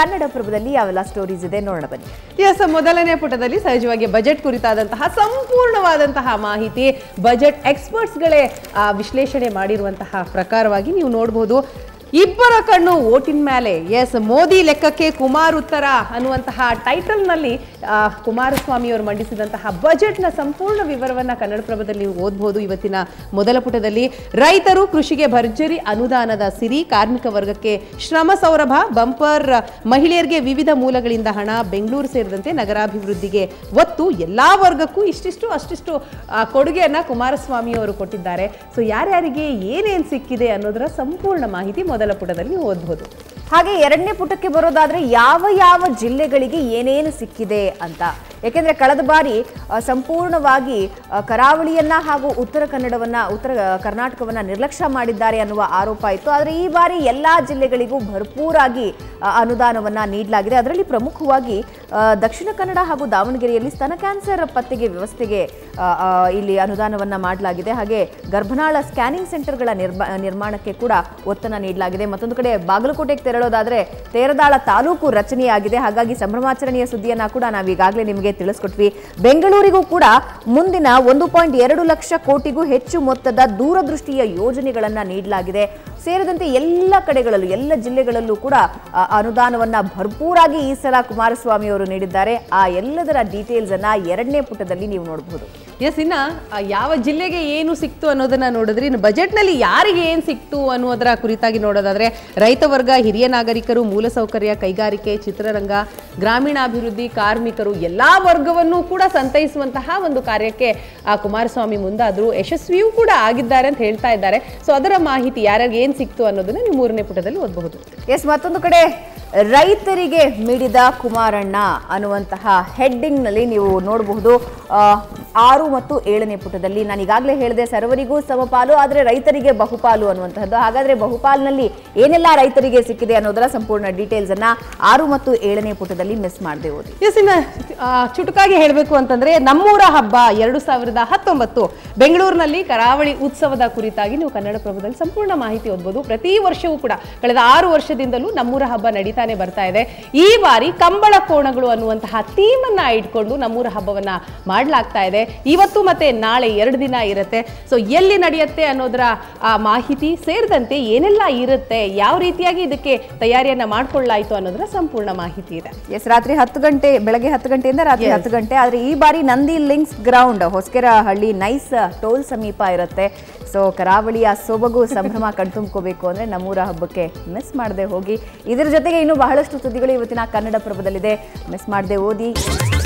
ಕನ್ನಡಪ್ರಭದಲ್ಲಿ ಯಾವೆಲ್ಲ ಸ್ಟೋರೀಸ್ ಇದೆ ನೋಡೋಣ ಬನ್ನಿ ಎಸ್ ಮೊದಲನೇ ಪುಟದಲ್ಲಿ ಸಹಜವಾಗಿ ಬಜೆಟ್ ಕುರಿತಾದಂತಹ ಸಂಪೂರ್ಣವಾದಂತಹ ಮಾಹಿತಿ ಬಜೆಟ್ ಎಕ್ಸ್ಪರ್ಟ್ಸ್ಗಳೇ ಆ, ವಿಶ್ಲೇಷಣೆ ಮಾಡಿರುವಂತಹ ಪ್ರಕಾರವಾಗಿ ನೀವು ನೋಡಬಹುದು ಇಬ್ಬರ ಕಣ್ಣು ಓಟಿನ ಮೇಲೆ ಎಸ್ ಮೋದಿ ಲೆಕ್ಕಕ್ಕೆ ಕುಮಾರ್ ಉತ್ತರ ಅನ್ನುವಂತಹ ಟೈಟಲ್ನಲ್ಲಿ ಆ, ಕುಮಾರಸ್ವಾಮಿ ಅವರು ಮಂಡಿಸಿದಂತಹ ಬಜೆಟ್ನ ಸಂಪೂರ್ಣ ವಿವರವನ್ನ ಕನ್ನಡಪ್ರಭದಲ್ಲಿ ನೀವು ಓದಬಹುದು ಇವತ್ತಿನ ಮೊದಲ ಪುಟದಲ್ಲಿ ರೈತರು ಕೃಷಿಗೆ ಭರ್ಜರಿ ಅನುದಾನದ ಸಿರಿ ಕಾರ್ಮಿಕ ವರ್ಗಕ್ಕೆ ಶ್ರಮ ಸೌರಭ ಬಂಪರ್ ಮಹಿಳೆಯರಿಗೆ ವಿವಿಧ ಮೂಲಗಳಿಂದ ಹಣ ಬೆಂಗಳೂರು ಸೇರಿದಂತೆ ನಗರಾಭಿವೃದ್ಧಿಗೆ ಒತ್ತು ಎಲ್ಲಾ ವರ್ಗಕ್ಕೂ ಇಷ್ಟಿಷ್ಟು ಅಷ್ಟಿಷ್ಟು ಆ, ಕೊಡುಗೆಯನ್ನ ಕುಮಾರಸ್ವಾಮಿ ಅವರು ಕೊಟ್ಟಿದ್ದಾರೆ ಸೊ ಯಾರ್ಯಾರಿಗೆ ಏನೇನು ಸಿಕ್ಕಿದೆ ಅನ್ನೋದರ ಸಂಪೂರ್ಣ ಮಾಹಿತಿ ಮೊದಲ ಪುಟದಲ್ಲಿ ನೀವು ಓದಬಹುದು ಹಾಗೆ ಎರಡನೇ ಪುಟಕ್ಕೆ ಬರೋದಾದ್ರೆ ಯಾವ ಯಾವ ಜಿಲ್ಲೆಗಳಿಗೆ ಏನೇನು ಸಿಕ್ಕಿದೆ ಅಂತ ಯಾಕೆಂದ್ರೆ ಕಳೆದ ಬಾರಿ ಆ, ಸಂಪೂರ್ಣವಾಗಿ ಆ, ಕರಾವಳಿಯನ್ನ ಹಾಗೂ ಉತ್ತರ ಕನ್ನಡವನ್ನ ಉತ್ತರ ಕರ್ನಾಟಕವನ್ನ ನಿರ್ಲಕ್ಷ್ಯ ಮಾಡಿದ್ದಾರೆ ಅನ್ನುವ ಆರೋಪ ಇತ್ತು ಆದರೆ ಈ ಬಾರಿ ಎಲ್ಲಾ ಜಿಲ್ಲೆಗಳಿಗೂ ಭರ್ಪೂರಾಗಿ ಆ, ಅನುದಾನವನ್ನ ನೀಡಲಾಗಿದೆ ಅದರಲ್ಲಿ ಪ್ರಮುಖವಾಗಿ ಆ, ದಕ್ಷಿಣ ಕನ್ನಡ ಹಾಗೂ ದಾವಣಗೆರೆಯಲ್ಲಿ ಸ್ತನ ಕ್ಯಾನ್ಸರ್ ಪತ್ತೆಗೆ ವ್ಯವಸ್ಥೆಗೆ ಆ, ಆ, ಇಲ್ಲಿ ಅನುದಾನವನ್ನ ಮಾಡಲಾಗಿದೆ ಹಾಗೆ ಗರ್ಭನಾಳ ಸ್ಕ್ಯಾನಿಂಗ್ ಸೆಂಟರ್ಗಳ ನಿರ್ಮಾ ನಿರ್ಮಾಣಕ್ಕೆ ಕೂಡ ಒತ್ತನ್ನು ನೀಡಲಾಗಿದೆ ಮತ್ತೊಂದು ಕಡೆ ಬಾಗಲಕೋಟೆಗೆ ತೆರಳೋದಾದ್ರೆ ತೇರದಾಳ ತಾಲೂಕು ರಚನೆಯಾಗಿದೆ ಹಾಗಾಗಿ ಸಂಭ್ರಮಾಚರಣೆಯ ಸುದ್ದಿಯನ್ನ ಕೂಡ ನಾವು ಈಗಾಗಲೇ ನಿಮಗೆ ತಿಳಿಸ್ಕೊಟ್ವಿ ಬೆಂಗಳೂರಿಗೂ ಕೂಡ ಮುಂದಿನ ಒಂದು ಪಾಯಿಂಟ್ ಎರಡು ಲಕ್ಷ ಕೋಟಿಗೂ ಹೆಚ್ಚು ಮೊತ್ತದ ದೂರದೃಷ್ಟಿಯ ಯೋಜನೆಗಳನ್ನ ನೀಡಲಾಗಿದೆ ಸೇರಿದಂತೆ ಎಲ್ಲ ಕಡೆಗಳಲ್ಲೂ ಎಲ್ಲ ಜಿಲ್ಲೆಗಳಲ್ಲೂ ಕೂಡ ಆ, ಅನುದಾನವನ್ನ ಭರ್ಪೂರಾಗಿ ಈ ಸಲ ಕುಮಾರಸ್ವಾಮಿ ಅವರು ನೀಡಿದ್ದಾರೆ ಆ ಎಲ್ಲದರ ಡೀಟೇಲ್ಸ್ ಅನ್ನ ಎರಡನೇ ಪುಟದಲ್ಲಿ ನೀವು ನೋಡಬಹುದು ಎಸ್ ಇನ್ನ ಆ, ಯಾವ ಜಿಲ್ಲೆಗೆ ಏನು ಸಿಕ್ತು ಅನ್ನೋದನ್ನ ನೋಡಿದ್ರೆ ಇನ್ನು ಬಜೆಟ್ನಲ್ಲಿ ಯಾರಿಗೆ ಏನು ಸಿಕ್ತು ಅನ್ನೋದರ ಕುರಿತಾಗಿ ನೋಡೋದಾದ್ರೆ ರೈತ ವರ್ಗ ಹಿರಿಯ ನಾಗರಿಕರು ಮೂಲಸೌಕರ್ಯ ಕೈಗಾರಿಕೆ ಚಿತ್ರರಂಗ ಗ್ರಾಮೀಣಾಭಿವೃದ್ಧಿ ಕಾರ್ಮಿಕರು ಎಲ್ಲಾ ವರ್ಗವನ್ನು ಕೂಡ ಸಂತೈಸುವಂತಹ ಒಂದು ಕಾರ್ಯಕ್ಕೆ ಆ, ಕುಮಾರಸ್ವಾಮಿ ಮುಂದಾದ್ರು ಯಶಸ್ವಿಯೂ ಕೂಡ ಆಗಿದ್ದಾರೆ ಅಂತ ಹೇಳ್ತಾ ಇದ್ದಾರೆ ಸೊ ಅದರ ಮಾಹಿತಿ ಯಾರ್ಯಾರಿಗೆ ಏನು ಸಿಕ್ತು ಅನ್ನೋದನ್ನ ನೀವು ಮೂರನೇ ಪುಟದಲ್ಲಿ ಓದಬಹುದು ಎಸ್ ಮತ್ತೊಂದು ಕಡೆ ರೈತರಿಗೆ ಮಿಡಿದ ಕುಮಾರಣ್ಣ ಅನ್ನುವಂತಹ ಹೆಡ್ಡಿಂಗ್ನಲ್ಲಿ ನೀವು ನೋಡಬಹುದು ಆ, ಆರು ಮತ್ತು ಏಳನೇ ಪುಟದಲ್ಲಿ ನಾನು ಈಗಾಗಲೇ ಹೇಳಿದೆ ಸರ್ವರಿಗೂ ಸಮಪಾಲು ಆದರೆ ರೈತರಿಗೆ ಬಹುಪಾಲು ಅನ್ನುವಂತಹದ್ದು ಹಾಗಾದ್ರೆ ಬಹುಪಾಲಿನಲ್ಲಿ ಏನೆಲ್ಲ ರೈತರಿಗೆ ಸಿಕ್ಕಿದೆ ಅನ್ನೋದರ ಸಂಪೂರ್ಣ ಡೀಟೇಲ್ಸ್ ಅನ್ನ ಆರು ಮತ್ತು ಏಳನೇ ಪುಟದಲ್ಲಿ ಮಿಸ್ ಮಾಡದೆ ಓದಿ ಎಸ್ ಇನ್ನ ಆ, ಚುಟುಕಾಗಿ ಹೇಳಬೇಕು ಅಂತಂದ್ರೆ ನಮ್ಮೂರ ಹಬ್ಬ ಎರಡು ಸಾವಿರದ ಹತ್ತೊಂಬತ್ತು ಬೆಂಗಳೂರಿನಲ್ಲಿ ಕರಾವಳಿ ಉತ್ಸವದ ಕುರಿತಾಗಿ ನೀವು ಕನ್ನಡಪ್ರಭದಲ್ಲಿ ಸಂಪೂರ್ಣ ಮಾಹಿತಿ ಓದ್ಬೋದು ಪ್ರತಿ ವರ್ಷವೂ ಕೂಡ ಕಳೆದ ಆರು ವರ್ಷದಿಂದಲೂ ನಮ್ಮೂರ ಹಬ್ಬ ನಡೀತಾನೆ ಬರ್ತಾ ಇದೆ ಈ ಬಾರಿ ಕಂಬಳ ಕೋಣಗಳು ಅನ್ನುವಂತಹ ಥೀಮ್ ಅನ್ನ ಇಟ್ಕೊಂಡು ನಮ್ಮೂರ ಹಬ್ಬವನ್ನ ಮಾಡಲಾಗ್ತಾ ಇದೆ ಇವತ್ತು ಮತ್ತೆ ನಾಳೆ ಎರಡು ದಿನ ಇರುತ್ತೆ ಸೊ ಎಲ್ಲಿ ನಡೆಯುತ್ತೆ ಅನ್ನೋದರ ಆ ಮಾಹಿತಿ ಸೇರಿದಂತೆ ಏನೆಲ್ಲ ಇರುತ್ತೆ ಯಾವ ರೀತಿಯಾಗಿ ಇದಕ್ಕೆ ತಯಾರಿಯನ್ನ ಮಾಡ್ಕೊಳ್ಳಾಯ್ತು ಅನ್ನೋದರ ಸಂಪೂರ್ಣ ಮಾಹಿತಿ ಇದೆ ಎಸ್ ರಾತ್ರಿ ಹತ್ತು ಗಂಟೆ ಬೆಳಗ್ಗೆ ಹತ್ತು ಗಂಟೆಯಿಂದ ರಾತ್ರಿ ಹತ್ತು ಗಂಟೆ ಆದ್ರೆ ಈ ಬಾರಿ Nandi links ground Hosakerehalli nice toll ಸಮೀಪ ಇರುತ್ತೆ ಸೊ ಕರಾವಳಿಯ ಸೊಬಗು ಸಂಭ್ರಮ ಕಣ್ತುಂಬ್ಕೋಬೇಕು ಅಂದ್ರೆ ನಮ್ಮೂರ ಹಬ್ಬಕ್ಕೆ ಮಿಸ್ ಮಾಡದೆ ಹೋಗಿ ಇದರ ಜೊತೆಗೆ ಇನ್ನೂ ಬಹಳಷ್ಟು ಸುದ್ದಿಗಳು ಇವತ್ತಿನ ಕನ್ನಡ ಪ್ರಭದಲ್ಲಿದೆ ಮಿಸ್ ಮಾಡದೆ ಓದಿ